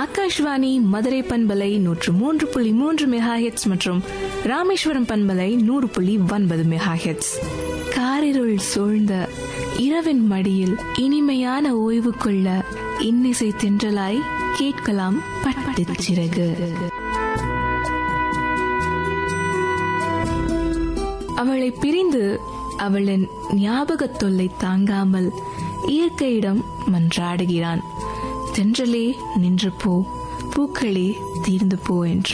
ஆகாஷ்வாணி மதுரை பண்பலை நூற்று மூன்று புள்ளி மூன்று மெகா ஹெட்ஸ் மற்றும் ராமேஸ்வரம் பண்பலை நூறு புள்ளி ஒன்பது மெகா ஹெட்ஸ் காரிருள் சூழ்ந்த இரவின் மடியில் இனிமையான ஓய்வு கொள்ள இன்னிசை தென்றலாய் கேட்கலாம் பட்டுச் சிறகு அவளை பிரிந்து அவளின் ஞாபகத் தொல்லை தாங்காமல் இயற்கையிடம் மன்றாடுகிறான் தென்றலே நின்று போ பூக்களே தீர்ந்து போ என்று